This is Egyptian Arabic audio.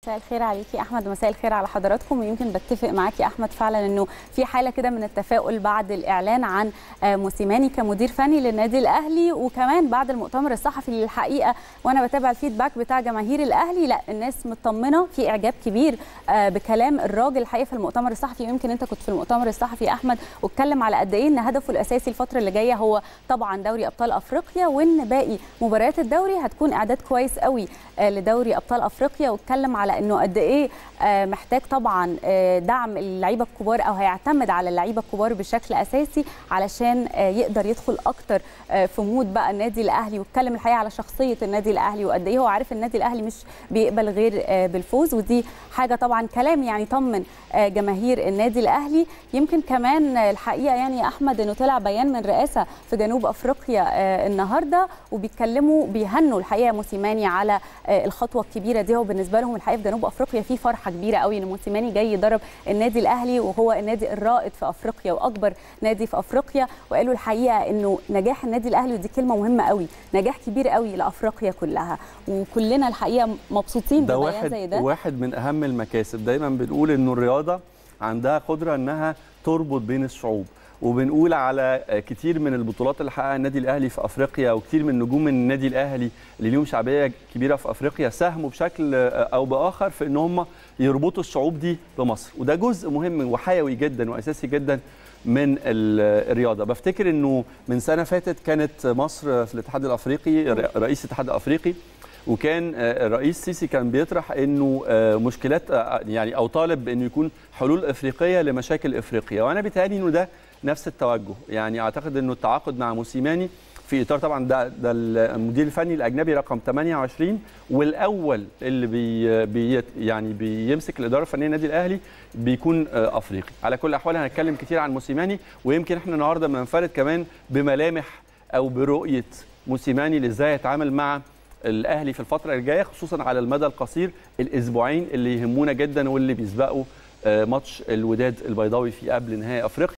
مساء الخير عليكي احمد ومساء الخير على حضراتكم ويمكن بتفق معاكي احمد فعلا انه في حاله كده من التفاؤل بعد الاعلان عن موسيماني كمدير فني للنادي الاهلي وكمان بعد المؤتمر الصحفي للحقيقه وانا بتابع الفيدباك بتاع جماهير الاهلي لا الناس مطمنه في اعجاب كبير بكلام الراجل الحقيقه في المؤتمر الصحفي يمكن انت كنت في المؤتمر الصحفي يا احمد واتكلم على قد ايه ان هدفه الاساسي الفتره اللي جايه هو طبعا دوري ابطال افريقيا وان باقي مباريات الدوري هتكون اعداد كويس قوي لدوري ابطال افريقيا واتكلم على انه قد ايه محتاج طبعا دعم اللعيبه الكبار او هيعتمد على اللعيبه الكبار بشكل اساسي علشان يقدر يدخل اكتر في مود بقى النادي الاهلي واتكلم الحقيقه على شخصيه النادي الاهلي وقد ايه هو عارف النادي الاهلي مش بيقبل غير بالفوز ودي حاجه طبعا كلام يعني طمن جماهير النادي الاهلي يمكن كمان الحقيقه يعني يا احمد انه طلع بيان من رئاسه في جنوب افريقيا النهارده وبيتكلموا بيهنوا الحقيقه موسيماني على الخطوه الكبيره دي وبالنسبه لهم الحقيقه في جنوب افريقيا في فرحه كبيره قوي ان موسيماني جاي يدرب النادي الاهلي وهو النادي الرائد في افريقيا واكبر نادي في افريقيا وقالوا الحقيقه انه نجاح النادي الاهلي ودي كلمه مهمه قوي نجاح كبير قوي لافريقيا كلها وكلنا الحقيقه مبسوطين ده ببيان واحد زي ده واحد من اهم المكاسب دايما بنقول انه الرياضه عندها قدره انها تربط بين الشعوب وبنقول على كتير من البطولات اللي حققها النادي الاهلي في افريقيا وكتير من نجوم النادي الاهلي اللي ليهم شعبيه كبيره في افريقيا ساهموا بشكل او باخر في ان هم يربطوا الشعوب دي بمصر وده جزء مهم وحيوي جدا واساسي جدا من الرياضه بفتكر انه من سنه فاتت كانت مصر في الاتحاد الافريقي رئيس الاتحاد الافريقي وكان الرئيس سيسي كان بيطرح انه مشكلات يعني او طالب انه يكون حلول افريقيه لمشاكل افريقيا وانا بيتهيألي انه ده نفس التوجه يعني اعتقد انه التعاقد مع موسيماني في اطار طبعا ده ده المدير الفني الاجنبي رقم 28 والاول اللي بي بي يعني بيمسك الاداره الفنيه للنادي الاهلي بيكون افريقي على كل الاحوال هنتكلم كتير عن موسيماني ويمكن احنا النهارده بننفرد كمان بملامح او برؤيه موسيماني اللي ازاي يتعامل مع الاهلي في الفتره الجايه خصوصا على المدى القصير الاسبوعين اللي يهمونا جدا واللي بيسبقوا ماتش الوداد البيضاوي في قبل نهائي افريقيا